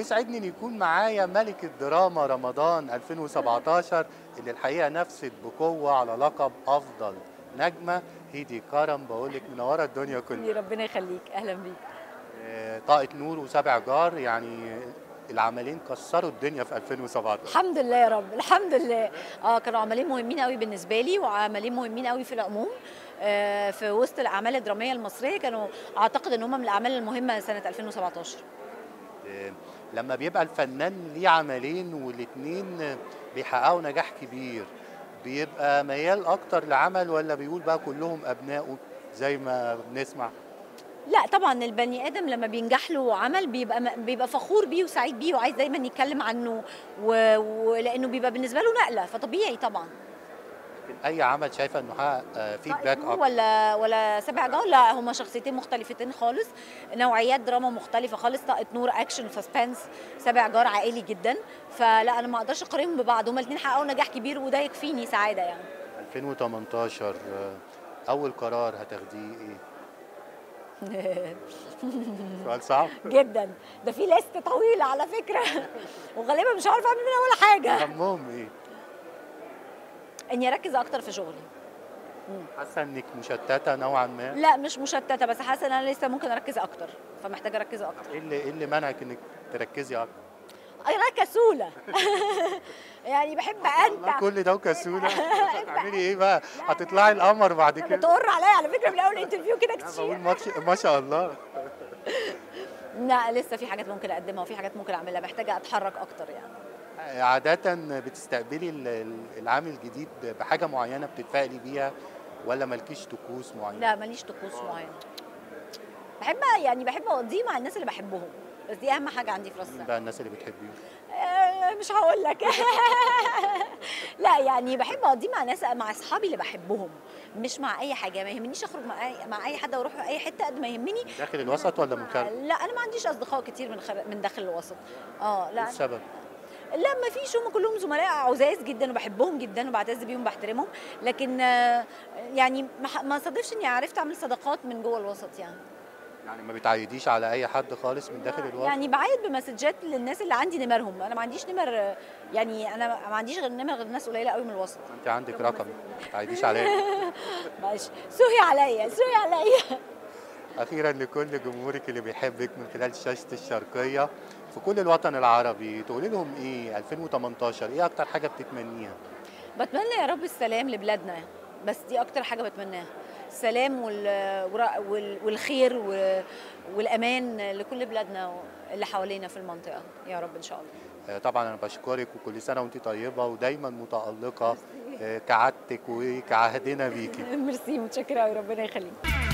بيسعدني ان يكون معايا ملك الدراما رمضان 2017 اللي الحقيقه نفست بقوه على لقب افضل نجمه هيدي كرم بقول لك منوره الدنيا كلها ربنا يخليك اهلا بيك آه، طاقه نور وسبع جار يعني العملين كسروا الدنيا في 2017 الحمد لله يا رب الحمد لله اه كانوا عملين مهمين قوي بالنسبه لي وعملين مهمين قوي في العموم آه في وسط الاعمال الدراميه المصريه كانوا اعتقد ان هم من الاعمال المهمه سنه 2017 آه، لما بيبقى الفنان ليه عملين والاثنين بيحققوا نجاح كبير بيبقى ميال اكتر لعمل ولا بيقول بقى كلهم ابنائه زي ما بنسمع لا طبعا البني ادم لما بينجح له عمل بيبقى بيبقى فخور بيه وسعيد بيه وعايز دايما يتكلم عنه و... ولانه بيبقى بالنسبه له نقله فطبيعي طبعا اي عمل شايفه انه حقق فيدباك نور اكتر ولا ولا سبع جار لا هما شخصيتين مختلفتين خالص نوعيات دراما مختلفه خالص طاقه نور اكشن وسسبنس سبع جار عائلي جدا فلا انا ما اقدرش اقارنهم ببعض هما الاثنين حققوا نجاح كبير وده يكفيني سعاده يعني 2018 آه، اول قرار هتاخديه ايه سؤال صعب جدا ده في ليست طويله على فكره وغالبا مش عارفه اعمل منها ولا حاجه همهم ايه اني اركز اكتر في شغلي حاسه انك مشتته نوعا ما لا مش مشتته بس حاسه ان انا لسه ممكن اركز اكتر فمحتاجه اركز اكتر ايه اللي ايه اللي منعك انك تركزي اكتر انا كسوله يعني بحب والله انتع كل ده وكسوله هتعملي ايه بقى هتطلعي القمر بعد كده بتقر عليا على فكره من اول انترفيو كده أنا بقول كتير ماتش ما شاء الله لا لسه في حاجات ممكن اقدمها وفي حاجات ممكن اعملها محتاجه اتحرك اكتر يعني عادة بتستقبلي ال- ال- العام الجديد بحاجة معينة بتتفائلي بيها ولا مالكيش طقوس معينة؟ لا ماليش طقوس معينه بحب يعني بحب اقضيه مع الناس اللي بحبهم بس دي اهم حاجه عندي في راس مين السنه بقى الناس اللي بتحبيهم؟ آه، مش هقول لك لا يعني بحب اقضيه مع ناس مع اصحابي اللي بحبهم مش مع اي حاجه ما يهمنيش اخرج مع اي مع اي حد واروح اي حته قد ما يهمني داخل الوسط ولا من خارج؟ لا انا ما عنديش اصدقاء كتير من خر... من داخل الوسط اه ايه لا السبب؟ لا ما فيش هم كلهم زملاء عزاز جدا وبحبهم جدا وبعتز بيهم وبحترمهم لكن آه، يعني ما ح- ما صادفش اني عرفت اعمل صداقات من جوه الوسط يعني يعني ما بتعيديش على أي حد خالص من داخل الوسط؟ يعني بعيد بمسجات للناس اللي عندي نمرهم انا ما عنديش نمر آه، يعني انا ما عنديش غير نمر غير ناس قليله قوي من الوسط أنت عندك رقم ما تعيديش عليه معلش سوري عليا سوري عليا أخيرا لكل جمهورك اللي بيحبك من خلال شاشة الشرقية في كل الوطن العربي تقولي لهم إيه 2018 إيه أكتر حاجة بتتمنيها؟ بتمنى يا رب السلام لبلادنا بس دي اكتر حاجه بتمناها السلام وال... ورا- وال... والخير و... والامان لكل بلادنا اللي حوالينا في المنطقه يا رب ان شاء الله آه، طبعا انا بشكرك وكل سنه وانت طيبه ودايما متالقه آه، كعادتك وكعهدنا بيكي ميرسي متشكره قوي ربنا يخليك